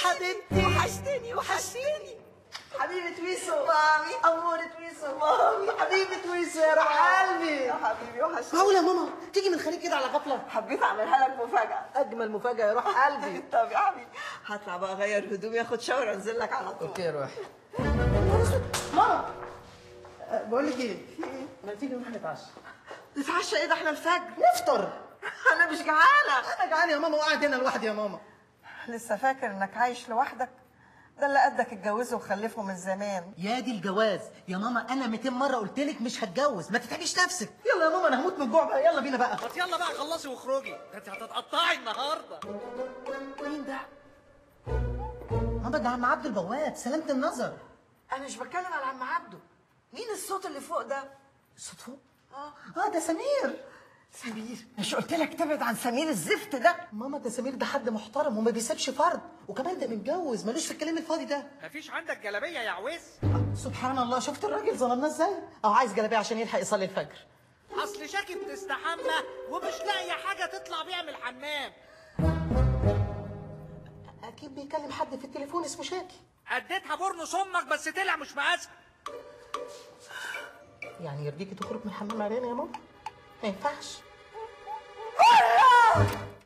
حبيبتي وحشتني وحشتني حبيبة ويسو مامي أمورة ويسو مامي حبيبة ويسو يا روح قلبي يا حبيبي وحشتني معقولة يا ماما تيجي من الخليج كده على غفلة حبيت اعملها لك مفاجأة أجمل مفاجأة يا روح قلبي طب يا حبيبي هطلع بقى اغير هدومي اخد شاور انزل لك على طول اوكي يا روح ماما أه، بقول لك ايه ما تيجي نروح نتعشى نتعشى ايه ده احنا الفجر نفطر انا مش جعانة انا جعان يا ماما وقاعد هنا لوحدي يا ماما لسه فاكر انك عايش لوحدك ده اللي قدك اتجوزوا وخلفوا من زمان يا دي الجواز يا ماما انا 200 مره قلت لك مش هتجوز ما تتعبيش نفسك يلا يا ماما انا هموت من الجوع بقى يلا بينا بقى بس يلا بقى خلصي واخرجي ده انت هتتقطعي النهارده مين ده ماما ده عم عبد البواب سلامة النظر انا مش بتكلم على عم عبده مين الصوت اللي فوق ده الصوت فوق اه اه ده سمير سمير مش قلت لك تبعد عن سمير الزفت ده ماما ده سمير ده حد محترم وما بيسيبش فرد وكمان ده متجوز ملوش في الكلام الفاضي ده مفيش عندك جلابيه يا عويس سبحان الله شفت الراجل ظلمناه ازاي اه عايز جلابيه عشان يلحق يصلي الفجر اصل شاكي بتستحمى ومش لاقيه حاجه تطلع بيها من الحمام اكيد بيكلم حد في التليفون اسمه شاكي اديتها بورنوس امك بس طلع مش مقاسها يعني يرضيكي تخرج من الحمام عريانه يا ماما ما ينفعش